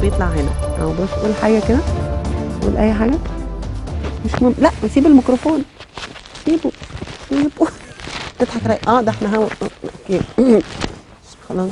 بيطلع هنا اهو بص قول حاجه كده قول اي حاجه مش مهم لا سيب الميكروفون سيبه سيبه تضحك رايق اه ده احنا هوا اوكي خلاص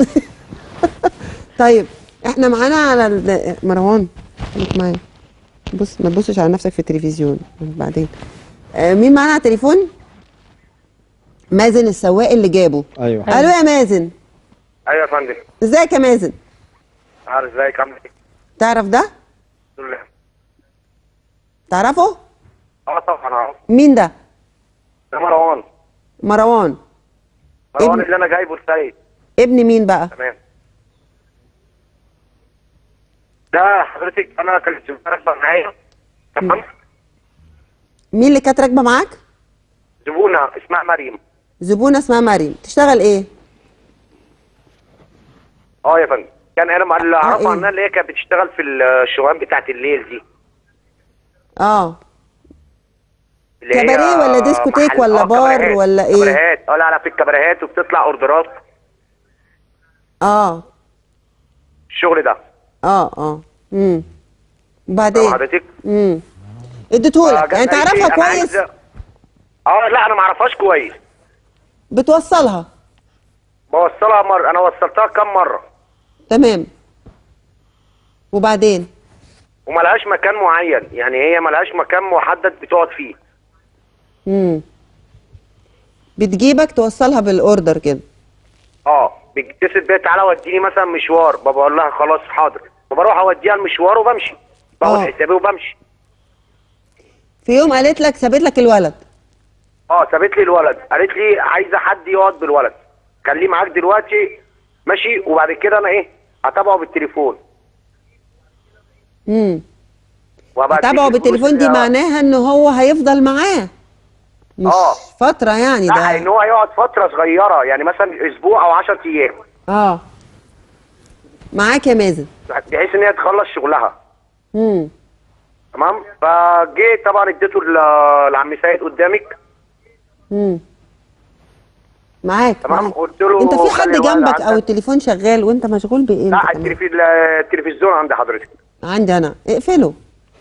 طيب احنا معانا على ال- مروان خليك معايا بص ما تبصش على نفسك في التلفزيون بعدين آه مين معانا على التليفون مازن السواق اللي جابه ايوه الو يا مازن ايوه يا فندم ازيك يا مازن عارف ازيك عامل ايه؟ تعرف ده الحمد لله تعرفه اه طبعا اعرف مين ده ده مروان مروان مروان ابن- اللي انا جايبه السيد ابن مين بقى تمام ده حضرتك انا كنت راكبه معايا تمام مين اللي كانت راكبه معاك زبونه اسمها مريم زبونه اسمها مريم تشتغل ايه اه يا فندم كان انا اللي إيه؟ اعرفه عنها اللي هي كانت بتشتغل في الشغلان بتاعت الليل دي اه اللي هي كباريه ولا ديسكوتيك محل- ولا آه، بار كباريهات. ولا إيه؟ كباريهات اه لا لا في الكباريهات وبتطلع اوردرات اه الشغل ده اه اه امم فاهم وبعدين حضرتك امم اديتهولك فجت يعني قالت لي تعرفها أنا كويس عايزة- اه لا انا ما اعرفهاش كويس بتوصلها بوصلها مره انا وصلتها كام مره تمام وبعدين وملهاش مكان معين يعني هي ملهاش مكان محدد بتقعد فيه امم بتجيبك توصلها بالاوردر كده اه بتتصل بيا تعالى وديني مثلا مشوار بقول لها خلاص حاضر فبروح اوديها المشوار وبمشي باخد آه. حسابي وبمشي في يوم قالت لك سابت لك الولد اه سابت لي الولد قالت لي عايزه حد يقعد بالولد خليه معاك دلوقتي ماشي وبعد كده انا ايه هتابعه بالتليفون امم وهبقى تابعه أديك بالتليفون الفلوس دي اللي- معناها ان هو هيفضل معاه مش آه. فتره يعني لا ان ده هو هيقعد فتره صغيره يعني مثلا اسبوع او 10 ايام اه معاك يا مازن بحيث ان هي تخلص شغلها امم تمام فجيت طبعا اديته ل- لعم سيد قدامك امم معاك تمام معاك. قلت له انت في خلي حد الولد جنبك او عندك. التليفون شغال وانت مشغول بايه لا انت كمان؟ التلفي- التلفزيون عند حضرتك عندي انا اقفله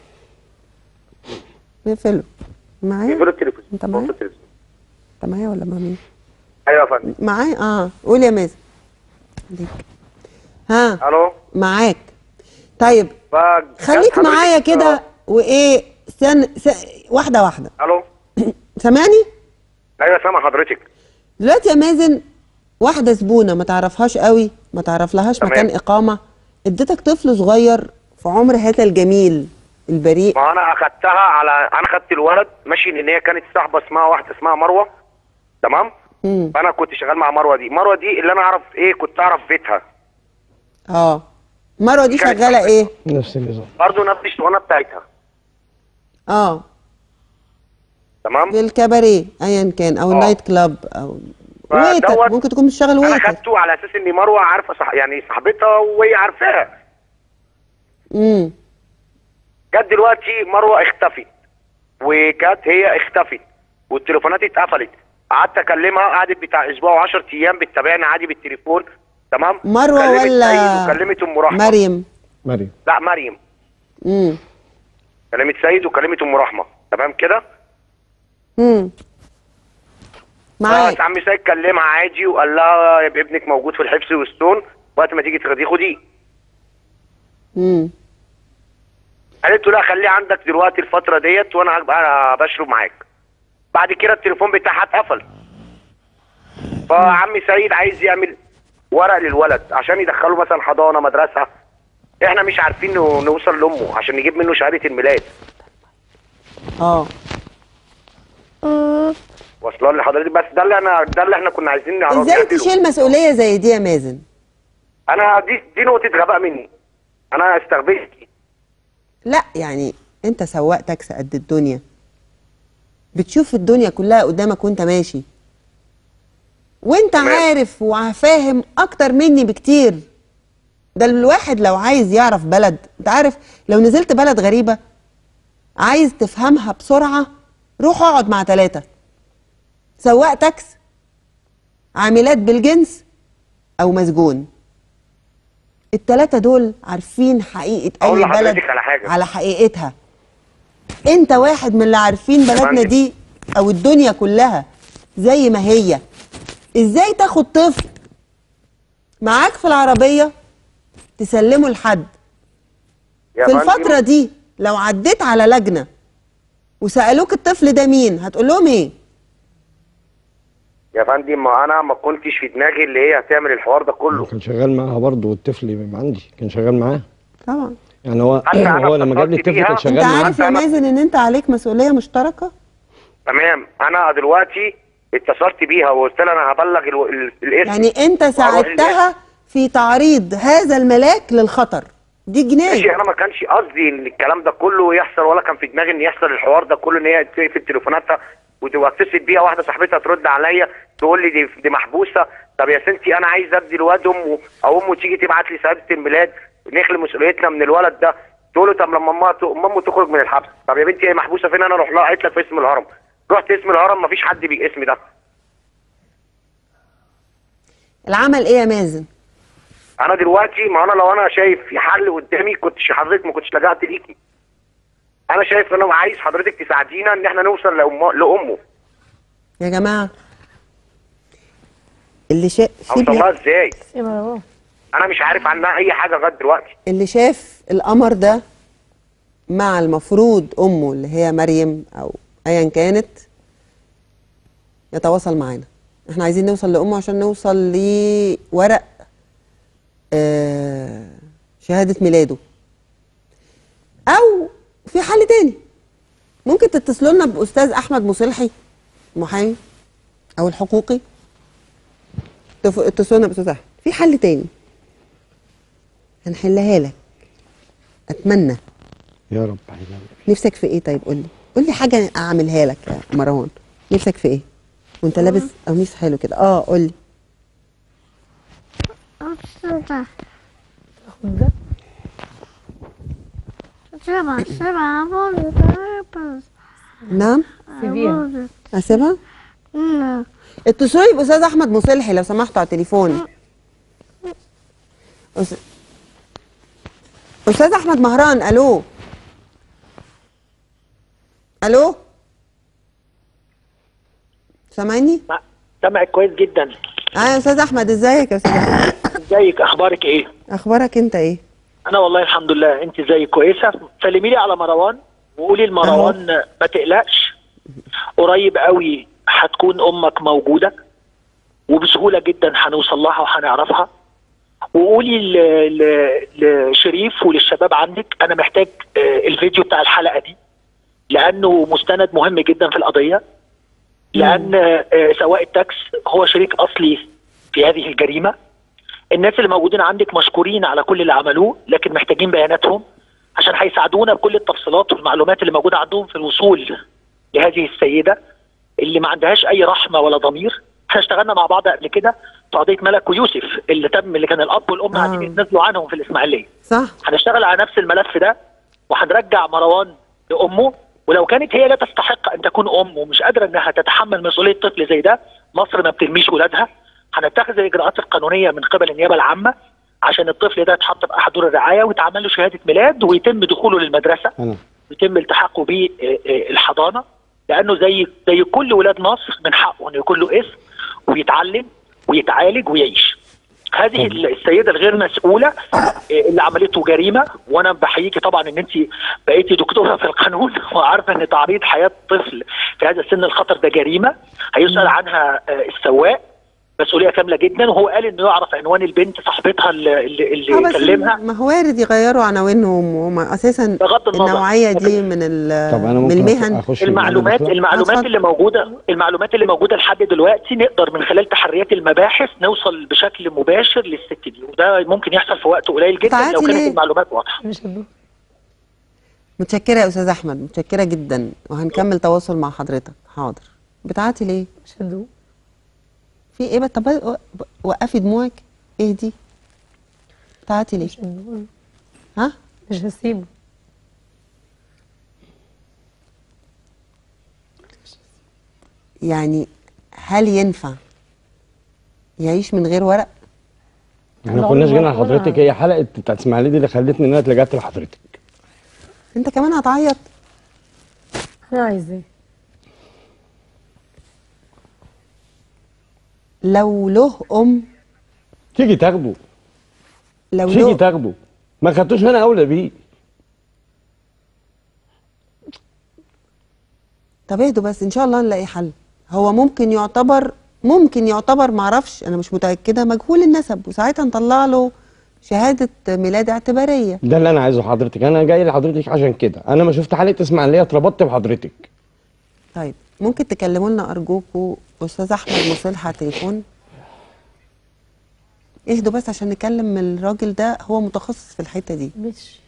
اقفله معايا يقفلوا التلفزيون انت معايا؟ نص التلفزيون. انت معايا ولا مع مين ايوه يا فندم معايا اه قول يا مازن خليك. ها الو معاك طيب فجت خليك حضرتك- معايا كده وايه سن... س... واحده واحده الو سامعني ايوه سامع حضرتك دلوقتي يا مازن واحده زبونه ما تعرفهاش قوي ما تعرف لهاش تمام. مكان اقامه اديتك طفل صغير في عمر هذا الجميل البريء ما انا اخدتها على انا خدت الولد ماشي لان هي كانت صاحبه اسمها واحده اسمها مروه تمام مم. فانا كنت شغال مع مروه دي مروه دي اللي انا اعرف ايه كنت اعرف بيتها اه مروه دي كانت شغاله صاحبتي. ايه نفس النظام برضه نفس الشغلانه بتاعتها اه تمام في الكباريه ايا كان او آه. النايت كلاب او فدوت ويتر ممكن تكون بتشتغل انا ويتر خدته على اساس ان مروه عارفه صح يعني صاحبتها وهي عارفاها امم جت دلوقتي مروه اختفت وكانت هي اختفت والتليفونات اتقفلت قعدت اكلمها قعدت بتاع اسبوع و10 ايام بتتابعني عادي بالتليفون تمام مروه كلمت ولا سيد وكلمت ام رحمه مريم مريم لا مريم امم كلمت سيد وكلمت ام رحمه تمام كده امم معاك بس عم سيد كلمها عادي وقال لها يبقى ابنك موجود في الحفظ والصون وقت ما تيجي تاخديه خديه امم قالت له لا خليه عندك دلوقتي الفتره ديت وانا هبقى بشرب معاك بعد كده التليفون بتاعها اتقفل فعم سيد عايز يعمل ورق للولد عشان يدخله مثلا حضانه مدرسه احنا مش عارفين نو- نوصل لامه عشان نجيب منه شهاده الميلاد اه واصله لحضرتك بس ده اللي انا ده اللي احنا كنا عايزين نعرفه ازاي تشيل مسؤوليه زي دي يا مازن انا دي دي نقطه غباء مني انا استغبيت لا يعني انت سواق تاكسي قد الدنيا بتشوف الدنيا كلها قدامك وانت ماشي وانت تمام. عارف وفاهم اكتر مني بكتير ده الواحد لو عايز يعرف بلد انت عارف لو نزلت بلد غريبة عايز تفهمها بسرعة روح اقعد مع ثلاثة سواق تاكس عاملات بالجنس او مسجون التلاتة دول عارفين حقيقة أقول أي بلد لحضرتك على حاجة. على حقيقتها أنت واحد من اللي عارفين بلدنا فندم. دي أو الدنيا كلها زي ما هي إزاي تاخد طفل معاك في العربية تسلمه لحد يا في فندم، الفترة دي لو عديت على لجنة وسألوك الطفل ده مين هتقول لهم إيه؟ يا فندم ما انا ما كنتش في دماغي اللي هي هتعمل الحوار ده كله كان شغال معاها برضه والطفل يبقى عندي كان شغال معاه طبعا يعني هو حتى أنا هو لما جاب لي اتصلت الطفل كان بيها. شغال انت معاه عارف يا أنا- مازن ان انت عليك مسؤوليه مشتركه تمام انا دلوقتي اتصلت بيها وقلت لها انا هبلغ ال- ال- الاسم يعني انت وهروح ساعدتها في تعريض هذا الملاك للخطر دي ماشي جنايه انا ما كانش قصدي ان الكلام ده كله يحصل ولا كان في دماغي ان يحصل الحوار ده كله ان هي تقفل تليفوناتها واتصل بيها واحده صاحبتها ترد عليا تقول لي دي, دي محبوسه طب يا ستي انا عايز ادي الواد امه او امه تيجي تبعت لي شهاده الميلاد نخلي مسؤوليتنا من الولد ده تقول له طب لما امها ت- امه تخرج من الحبس طب يا بنتي هي محبوسه فين انا اروح لها قالت لك في اسم الهرم رحت اسم الهرم مفيش حد بالاسم ده العمل ايه يا مازن انا دلوقتي ما انا لو انا شايف في حل قدامي كنتش حضرتك ما كنتش لجأت ليكي انا شايف ان انا عايز حضرتك تساعدينا ان احنا نوصل لأمه, لامه يا جماعه اللي شاف اوصلها ازاي يا مروان انا مش عارف عنها اي حاجه لغايه دلوقتي اللي شاف القمر ده مع المفروض امه اللي هي مريم او ايا كانت يتواصل معانا احنا عايزين نوصل لامه عشان نوصل لورق آه شهاده ميلاده او في حل تاني ممكن تتصلوا لنا باستاذ احمد مصلحي المحامي او الحقوقي تف- اتصلوا لنا باستاذ احمد في حل تاني هنحلها لك اتمنى يا رب حبيبي. نفسك في ايه طيب قول لي قول لي حاجه اعملها لك يا مروان نفسك في ايه وانت لابس قميص حلو كده اه قول لي تاخد ده سبعة سبعة بوزة نعم سيبيها اسيبها اتصلوا لي باستاذ احمد مصلحي لو سمحتوا على التليفون أس... استاذ احمد مهران الو الو سامعني سامعك كويس جدا اه يا استاذ احمد ازيك يا استاذ احمد ازيك اخبارك ايه اخبارك انت ايه انا والله الحمد لله انت زي كويسه سلمي لي على مروان وقولي لمروان ما تقلقش قريب قوي هتكون امك موجوده وبسهوله جدا هنوصل لها وهنعرفها وقولي ل- ل- لشريف وللشباب عندك انا محتاج آه، الفيديو بتاع الحلقه دي لانه مستند مهم جدا في القضيه لان آه، سواق التاكس هو شريك اصلي في هذه الجريمه الناس اللي موجودين عندك مشكورين على كل اللي عملوه لكن محتاجين بياناتهم عشان هيساعدونا بكل التفصيلات والمعلومات اللي موجوده عندهم في الوصول لهذه السيده اللي ما عندهاش اي رحمه ولا ضمير احنا اشتغلنا مع بعض قبل كده في قضيه ملك ويوسف اللي تم اللي كان الاب والام آه. قاعدين يتنازلوا عنهم في الاسماعيليه صح هنشتغل على نفس الملف ده وهنرجع مروان لامه ولو كانت هي لا تستحق ان تكون ام ومش قادره انها تتحمل مسؤوليه طفل زي ده مصر ما بترميش ولادها هنتخذ الاجراءات القانونيه من قبل النيابه العامه عشان الطفل ده يتحط في احد دور الرعايه ويتعمل له شهاده ميلاد ويتم دخوله للمدرسه انا ويتم التحاقه بالحضانه لانه زي زي كل ولاد مصر من حقه انه يكون له اسم ويتعلم ويتعالج ويعيش. هذه السيده الغير مسؤوله إيه، اللي عملته جريمه وانا بحييكي طبعا ان انت بقيتي دكتوره في القانون وعارفه ان تعريض حياه طفل في هذا السن الخطر ده جريمه هيسال عنها آه، السواق مسؤوليه كامله جدا وهو قال انه يعرف عنوان البنت صاحبتها اللي, اللي, آه، اللي بس كلمها ما هو وارد يغيروا عناوينهم وهم اساسا بغض النظر. النوعيه دي من ال- طب انا من ممكن المهن اخش المعلومات بالمداخلة؟ المعلومات اتفضل. اللي موجوده المعلومات اللي موجوده لحد دلوقتي نقدر من خلال تحريات المباحث نوصل بشكل مباشر للست دي وده ممكن يحصل في وقت قليل جدا تعالي لو كانت ليه؟ المعلومات واضحه مش هدوه متشكره يا استاذ احمد متشكره جدا وهنكمل تواصل مع حضرتك حاضر بتاعتي ليه مش هدوه في ايه بقى طب و- وقفي دموعك اهدي بتاعتي ليه مش هدوه ها مش هسيبه يعني هل ينفع يعيش من غير ورق احنا لا، كناش ولا- جينا ولا- لحضرتك هي حلقه بتاعت اسماعيليه دي اللي خلتني ان انا اتلجأت لحضرتك انت كمان هتعيط انا عايزه ايه لو له ام تيجي تاخده لو تيجي له تاخده ما خدتوش انا اولى بيه طب اهدوا بس ان شاء الله نلاقي حل هو ممكن يعتبر ممكن يعتبر معرفش انا مش متاكده مجهول النسب وساعتها نطلع له شهاده ميلاد اعتباريه ده اللي انا عايزه حضرتك انا جاي لحضرتك عشان كده انا ما شفت حلقه اسماعيليه اتربطت بحضرتك طيب ممكن تكلموا لنا ارجوكوا استاذ احمد مصلح على التليفون اهدوا بس عشان نكلم الراجل ده هو متخصص في الحته دي ماشي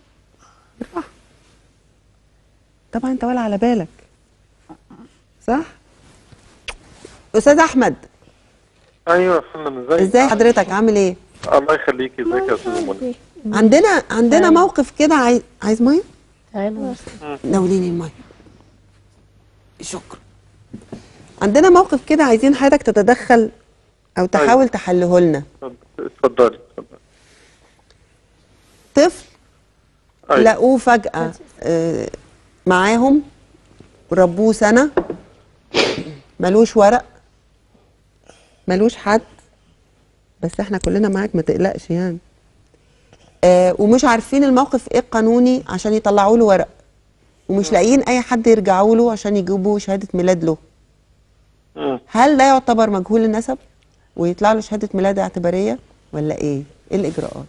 طبعا انت ولا على بالك صح استاذ احمد ايوه يا فندم ازيك ازاي حضرتك عامل ايه الله يخليك ازيك يا استاذ منى عندنا عندنا موقف كده عايز عايز ميه تعالى ناوليني الميه شكرا عندنا موقف كده عايزين حضرتك تتدخل او تحاول تحله لنا اتفضلي اتفضلي طفل أيوة. لقوه فجأة آه، معاهم وربوه سنة ملوش ورق ملوش حد بس احنا كلنا معاك ما تقلقش يعني آه ومش عارفين الموقف ايه القانوني عشان يطلعوا له ورق ومش لاقيين اي حد يرجعوا له عشان يجيبوا شهادة ميلاد له مم. هل ده يعتبر مجهول النسب ويطلع له شهادة ميلاد اعتبارية ولا ايه ايه الاجراءات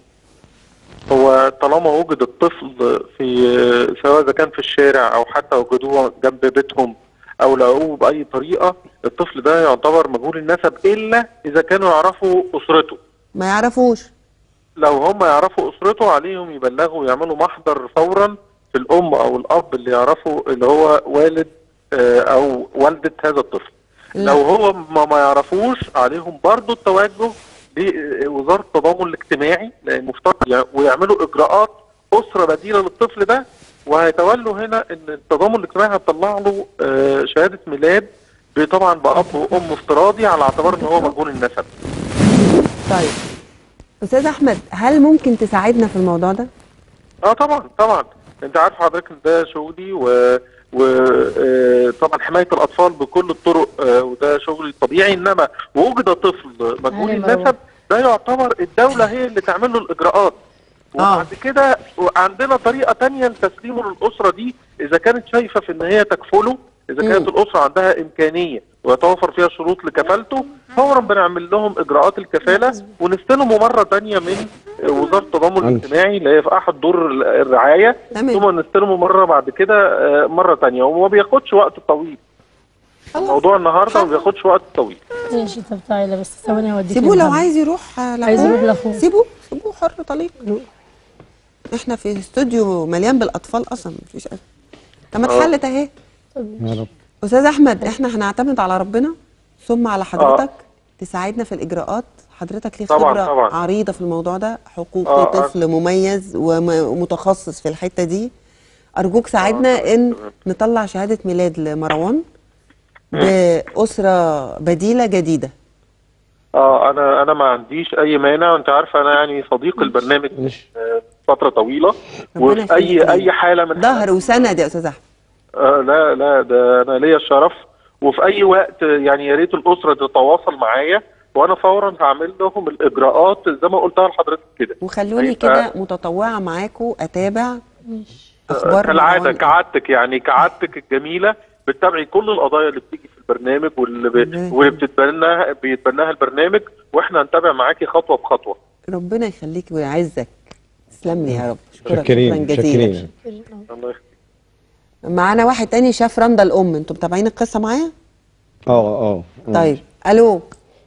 هو طالما وجد الطفل في سواء اذا كان في الشارع او حتى وجدوه جنب بيتهم او لقوه باي طريقه الطفل ده يعتبر مجهول النسب الا اذا كانوا يعرفوا اسرته ما يعرفوش لو هم يعرفوا اسرته عليهم يبلغوا ويعملوا محضر فورا في الام او الاب اللي يعرفوا اللي هو والد آه، او والده هذا الطفل لا. لو هو ما, ما يعرفوش عليهم برضو التوجه لوزاره التضامن الاجتماعي لان مفترض يع- ويعملوا اجراءات اسره بديله للطفل ده وهيتولوا هنا ان التضامن الاجتماعي هيطلع له آه، شهاده ميلاد ب- طبعا باب وام افتراضي على اعتبار ان هو مجهول النسب طيب استاذ احمد هل ممكن تساعدنا في الموضوع ده اه طبعا طبعا انت عارف حضرتك ان ده شغلي و وطبعا حمايه الاطفال بكل الطرق آه، وده شغلي الطبيعي انما وجد طفل مجهول أهلا النسب ده يعتبر الدوله هي اللي تعمل له الاجراءات وبعد كده عندنا طريقه تانية لتسليمه للاسره دي اذا كانت شايفه في ان هي تكفله اذا كانت الاسره عندها امكانيه ويتوفر فيها شروط لكفالته فورا بنعمل لهم اجراءات الكفاله ونستلمه مره تانية من وزاره التضامن عندي. الاجتماعي اللي هي في احد دور الرعايه تمام. ثم نستلمه مره بعد كده آه، مره تانية وما بياخدش وقت طويل موضوع النهارده ما بياخدش وقت طويل ماشي طب تعالى بس ثواني اوديك سيبوه لو لمحمد. عايز يروح آه، عايز لأخوه. يروح لاخوه سيبوه سيبوه حر طليق احنا في استوديو مليان بالاطفال اصلا مفيش أي- طب ما اتحلت اهي يا رب استاذ احمد احنا هنعتمد على ربنا ثم على حضرتك تساعدنا في الاجراءات حضرتك ليه طبعاً، خبره طبعاً. عريضه في الموضوع ده حقوق آه، آه. طفل مميز وم- ومتخصص في الحته دي ارجوك ساعدنا ان نطلع شهاده ميلاد لمروان باسره بديله جديده اه انا انا ما عنديش اي مانع وانت عارفه انا يعني صديق البرنامج ماشي آه، فتره طويله ربنا وفي اي يخليك. اي حاله من ظهر وسند يا استاذ احمد آه لا لا ده انا ليا الشرف وفي اي وقت يعني يا ريت الاسره تتواصل معايا وانا فورا هعمل لهم الاجراءات زي ما قلتها لحضرتك كده وخلوني هيبقى- كده متطوعه معاكم اتابع ماشي اخبار كالعاده مروان. كعادتك يعني كعادتك الجميله بتتابعي كل القضايا اللي بتيجي في البرنامج واللي ب... ربنا واللي بتتبناها بيتبناها البرنامج واحنا هنتابع معاكي خطوه بخطوه ربنا يخليك ويعزك تسلم لي يا رب اشكرك شكرا شاكرين جزيلا شاكرين الله يخليك معانا واحد تاني شاف رندا الام انتوا متابعين القصه معايا اه اه آه. طيب الو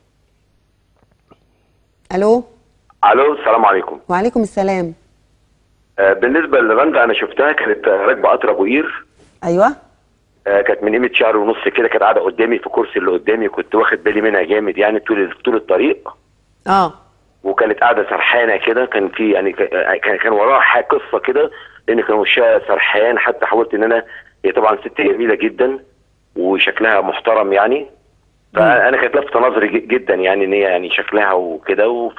الو الو السلام عليكم وعليكم السلام آه، بالنسبه لرندا انا شفتها كانت آه، راكبه قطر ابو قير ايوه آه، كانت من قيمه شهر ونص كده كانت قاعده قدامي في كرسي اللي قدامي كنت واخد بالي منها جامد يعني طول طول الطريق اه وكانت قاعده سرحانه كده كان في يعني ك- كان كان وراها حاجه قصه كده لان كان وشها سرحان حتى حاولت ان انا هي طبعا ست جميله جدا وشكلها محترم يعني فانا كانت لافته نظري ج- جدا يعني ان هي يعني شكلها وكده وف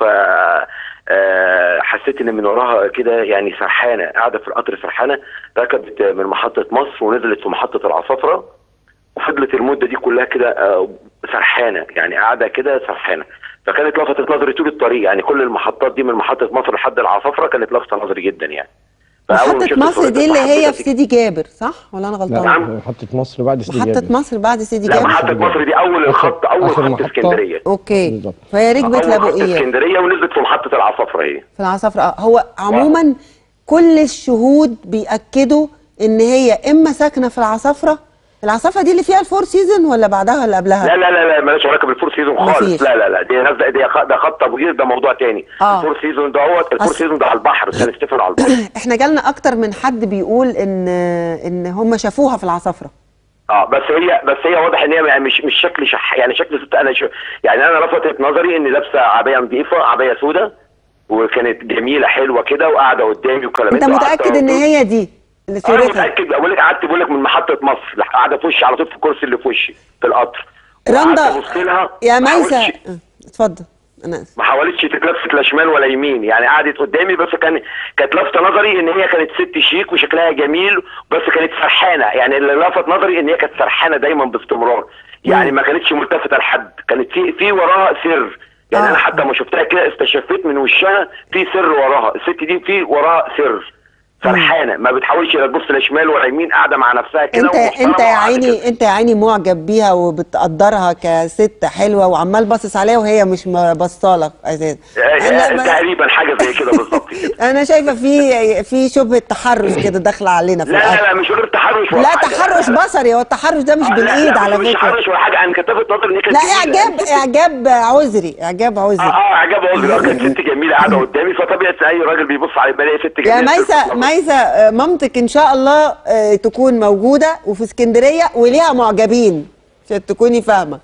آه، حسيت ان من وراها كده يعني سرحانه قاعده في القطر سرحانه ركبت من محطه مصر ونزلت في محطه العصافره وفضلت المده دي كلها كده آه، سرحانه يعني قاعده كده سرحانه فكانت لفتت نظري طول الطريق يعني كل المحطات دي من محطه مصر لحد العصافره كانت لافته نظري جدا يعني فأول ما محطة شفت مصر صورتها دي اللي هي حبيت في سيدي جابر صح ولا انا غلطانه نعم. محطة مصر بعد سيدي محطة جابر. مصر بعد سيدي لا جابر محطه مصر دي اول آخر- الخط اول آخر خط محطة. اسكندريه اوكي بالظبط. فهي ركبت اول لابو خط اياد اسكندريه ونزلت في محطه العصافره هي في العصافرة اه هو عموما كل الشهود بيأكدوا ان هي اما ساكنة في العصافرة العصافرة دي اللي فيها الفور سيزون ولا بعدها ولا قبلها لا لا لا لا مالهاش علاقه بالفور سيزون خالص مفيش. لا لا لا دي ناس ده ده خ- ده خط ابو قير ده موضوع تاني آه. الفور سيزون ده هو الفور أصل- سيزون ده على البحر سان ستيفن على البحر احنا جالنا اكتر من حد بيقول ان ان هم شافوها في العصافرة اه بس هي بس هي واضح ان هي مش مش شكل شح يعني شكل ست انا شو يعني انا لفتت نظري ان لابسه عبايه نظيفه عبايه سوداء وكانت جميله حلوه كده وقاعده قدامي وكلام انت متأكد ان هي دي اللي انا صورتها متاكد بقول لك قعدت بقول لك من محطه مصر لح- قاعده في وشي على طول في الكرسي اللي في وشي في القطر رندا وقعدت أبص لها يا ما ميسة حاولتش- اه، اتفضل انا اسف ما حاولتش تتلفت لا شمال ولا يمين يعني قعدت قدامي بس كان كانت لافته نظري ان هي كانت ست شيك وشكلها جميل بس كانت سرحانه يعني اللي لفت نظري ان هي كانت سرحانه دايما باستمرار يعني ما كانتش ملتفته لحد كانت في في وراها سر يعني آه. انا حتى ما شفتها كده استشفيت من وشها في سر وراها الست دي في وراها سر سرحانه ما بتحاولش لا تبص لا شمال ولا يمين قاعده مع نفسها كده انت ومحترمة انت يا وقاعدة كده. عيني انت يا عيني معجب بيها وبتقدرها كست حلوه وعمال باصص عليها وهي مش باصالك اساسا آه، انا تقريبا حاجه زي كده بالظبط كده انا شايفه في في شبهه تحرش كده داخله علينا في لا لا الأكل. لا مش غير تحرش ولا لا حاجة. تحرش بصري هو التحرش ده مش آه، لا، بالايد لا، على مش فكره حرش ولا حاجه انا كتبت نظر ان هي كانت لا جميلة. اعجاب اعجاب عذري اعجاب اه عذري اه اعجاب عذري آه، كانت ست جميله قاعده قدامي فطبيعه اي راجل بيبص على بلاقي ست جميله يا ميسة ميسة آه، مامتك ان شاء الله آه، تكون موجوده وفي اسكندريه وليها معجبين عشان تكوني فاهمه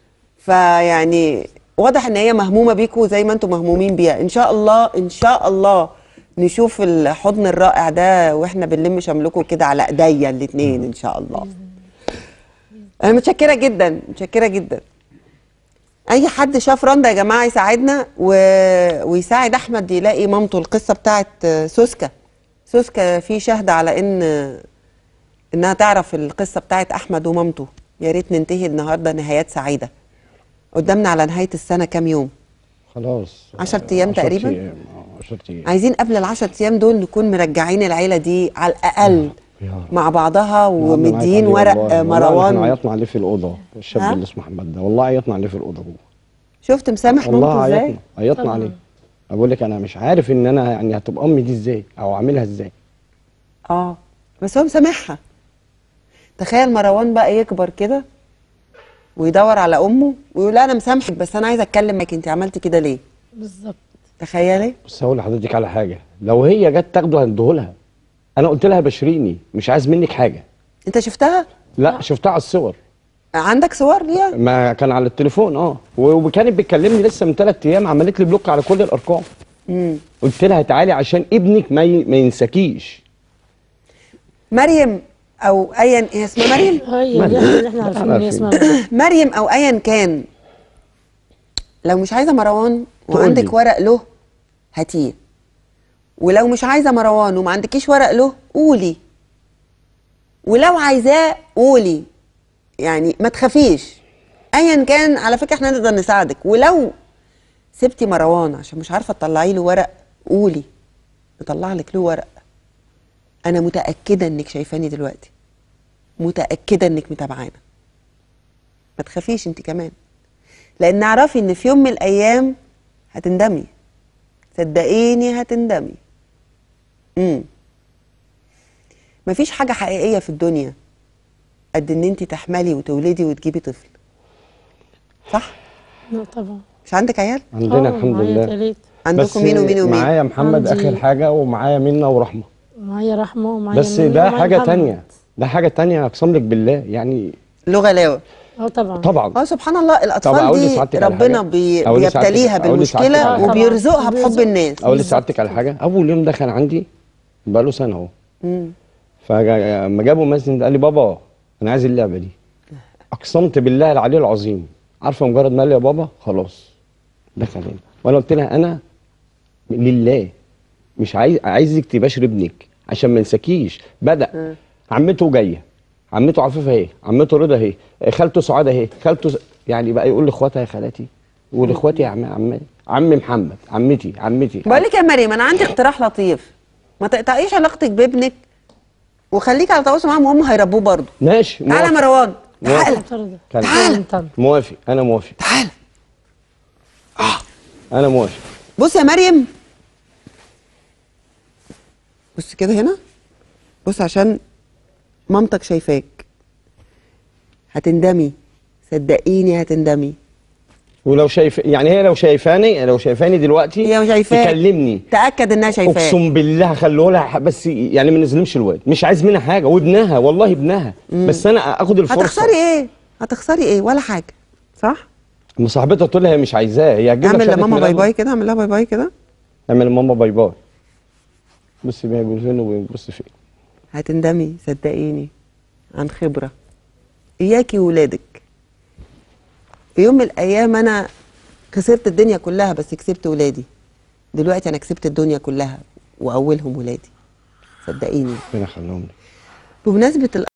فيعني واضح ان هي مهمومه بيكوا زي ما انتم مهمومين بيها ان شاء الله ان شاء الله نشوف الحضن الرائع ده واحنا بنلم شملكم كده على ايديا الاثنين ان شاء الله انا متشكره جدا متشكره جدا اي حد شاف رندا يا جماعه يساعدنا و... ويساعد احمد يلاقي مامته القصه بتاعت سوسكا سوسكا في شهد على ان انها تعرف القصه بتاعت احمد ومامته يا ريت ننتهي النهارده نهايات سعيده قدامنا على نهايه السنه كام يوم خلاص 10 أيام عشر تقريباً؟ أيام، اه 10 ايام عايزين قبل العشر ايام دول نكون مرجعين العيله دي على الاقل يا رب. مع بعضها والله ومدين نعيط عليه ورق والله. آه، والله احنا مروان عيطنا عليه في الاوضه الشاب ها؟ اللي اسمه احمد ده والله عيطنا عليه في الاوضه جوه شفت مسامح والله مامته ازاي عيطنا عيطنا عليه بقول لك انا مش عارف ان انا يعني هتبقى امي دي ازاي او اعملها ازاي اه بس هو مسامحها تخيل مروان بقى يكبر كده ويدور على امه ويقول لها انا مسامحك بس انا عايز اتكلم معاك انت عملتي كده ليه بالظبط تخيلي بس هقول لحضرتك على حاجه لو هي جت تاخده هنديهولها انا قلت لها بشريني مش عايز منك حاجه انت شفتها لا شفتها على الصور عندك صور ليها ما كان على التليفون اه و- وكانت بتكلمني لسه من ثلاث ايام عملت لي بلوك على كل الارقام امم قلت لها تعالي عشان ابنك ما ي... ما ينساكيش مريم او ايا هي اسمها مريم هي دي اللي احنا عارفين ان هي اسمها مريم. مريم او ايا كان لو مش عايزه مروان تقول وعندك لي. ورق له هاتيه ولو مش عايزه مروان وما عندكيش ورق له قولي ولو عايزاه قولي يعني ما تخافيش ايا كان على فكره احنا نقدر نساعدك ولو سبتي مروان عشان مش عارفه تطلعي له ورق قولي نطلع لك له ورق انا متاكده انك شايفاني دلوقتي متاكده انك متابعانا ما تخافيش انت كمان لان اعرفي ان في يوم من الايام هتندمي صدقيني هتندمي امم مفيش حاجه حقيقيه في الدنيا قد ان انت تحملي وتولدي وتجيبي طفل صح لا طبعا مش عندك عيال عندنا آه، الحمد معايا لله تلاتة. عندكم بس مين ومين ومين معايا محمد عندي- اخر حاجه ومعايا منى ورحمه معايا رحمه ومعايا بس منى ده ومعايا حاجه محمد. تانية ده حاجه تانية اقسم لك بالله يعني له غلاوه اه طبعا طبعا اه سبحان الله طب الاطفال أقول دي لسعادتك على ربنا حاجة؟ بي أقول لسعادتك- بيبتليها أقول لسعادتك بالمشكله على حاجة؟ وبيرزقها بحب بالظبط. الناس اقول لسعادتك على حاجه اول يوم دخل عندي بقاله سنه اهو مم. فلما جابوا مازن قال لي بابا انا عايز اللعبه دي اقسمت بالله العلي العظيم عارفه مجرد ما قال لي يا بابا خلاص ده كلام وانا قلت لها انا لله مش عايز عايزك تباشر ابنك عشان ما ينساكيش بدا عمته جايه عمته عفيفه اهي عمته رضا اهي خالته سعاد اهي خالته س... يعني بقى يقول لاخواتها يا خالاتي ولاخواتي يا عم عم عم محمد عمتي عمتي بقول لك يا مريم انا عندي اقتراح لطيف ما تقطعيش علاقتك بابنك وخليك على تواصل معاهم وهم هيربوه برضه ماشي تعالى يا موافق. مروان موافق. تعالى اعترض كان- تعالى طبعا موافق انا موافق تعالى انا موافق بص يا مريم بص كده هنا بص عشان مامتك شايفاك هتندمي صدقيني هتندمي ولو شايف يعني هي لو شايفاني لو شايفاني دلوقتي هي شايفاك تكلمني تاكد انها شايفاك اقسم بالله خلوه لها بس يعني ما نظلمش الواد مش عايز منها حاجه وابنها والله ابنها بس انا اخد الفرصه هتخسري ايه هتخسري ايه ولا حاجه صح اما صاحبتها تقول لها هي مش عايزاه هي هتجيب لك اعمل شهادة لماما باي ميلاد. باي كده اعمل لها باي باي كده اعمل لماما باي باي بص بيها بيقول فين وبص فين هتندمي صدقيني عن خبره اياكي وولادك في يوم من الايام انا خسرت الدنيا كلها بس كسبت ولادي دلوقتي انا كسبت الدنيا كلها واولهم ولادي صدقيني ربنا يخليهم لك بمناسبه